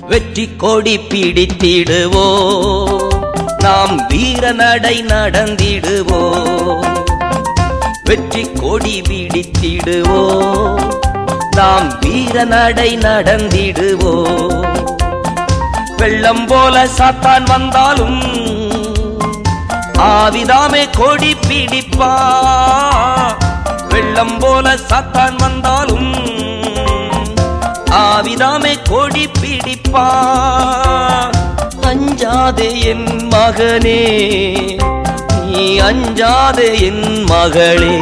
வெற்றி கொடி பிடித்திடுவோ நாம் வீர நடை நடந்திடுவோ வெற்றி கொடி பிடித்திடுவோ நாம் வீர நடை நடந்திடுவோ வெள்ளம் போல சாத்தான் வந்தாலும் ஆவிதாமே கொடி பிடிப்பா வெள்ளம் போல சாத்தான் வந்தாலும் ஆவிதாமே கொடி பிடிப்பா அஞ்சாதே என் மகனே நீ அஞ்சாதே என் மகளே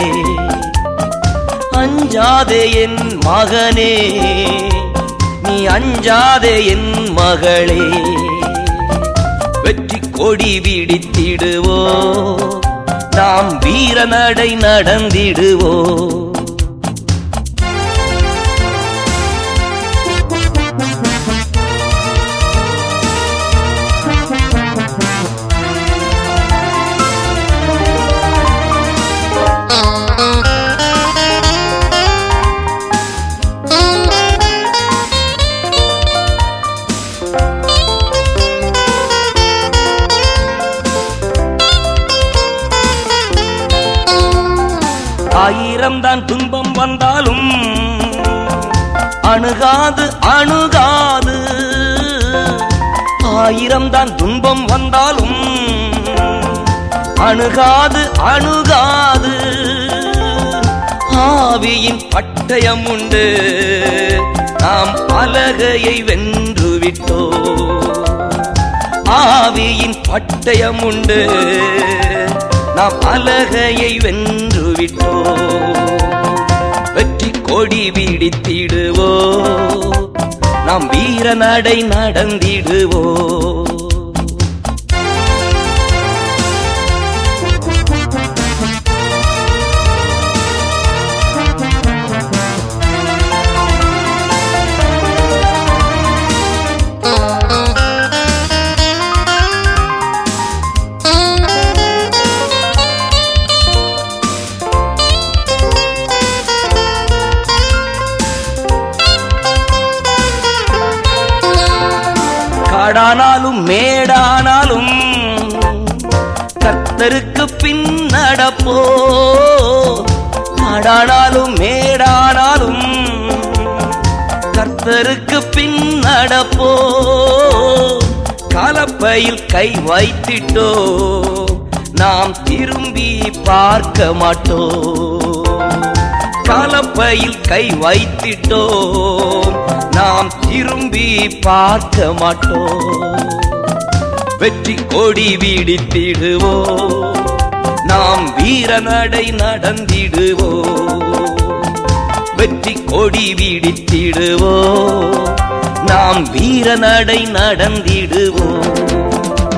அஞ்சாதே என் மகனே நீ அஞ்சாதே என் மகளே வெற்றி கொடி விடித்திடுவோ நாம் வீர நடை நடந்திடுவோ ஆயிரம் தான் துன்பம் வந்தாலும் அணுகாது அணுகாது ஆயிரம் தான் துன்பம் வந்தாலும் அணுகாது அணுகாது ஆவியின் பட்டயம் உண்டு நாம் அலகையை வென்று விட்டோ ஆவியின் பட்டயம் உண்டு நாம் அலகையை வென்று விட்டோ வெற்றி கொடி விடித்திடுவோ நாம் வீர நடை நடந்திடுவோ காடானாலும் மேடானாலும் கர்த்தருக்கு பின் நடப்போ காடானாலும் மேடானாலும் கர்த்தருக்கு பின் நடப்போ கலப்பையில் கை வைத்திட்டோ நாம் திரும்பி பார்க்க மாட்டோம் கலப்பையில் கை வைத்திட்டோம் நாம் திரும்பி பார்க்க மாட்டோம் வெற்றி கொடி விடித்திடுவோ நாம் வீர நடை நடந்திடுவோ வெற்றி கொடி விடித்திடுவோ நாம் வீர நடை நடந்திடுவோ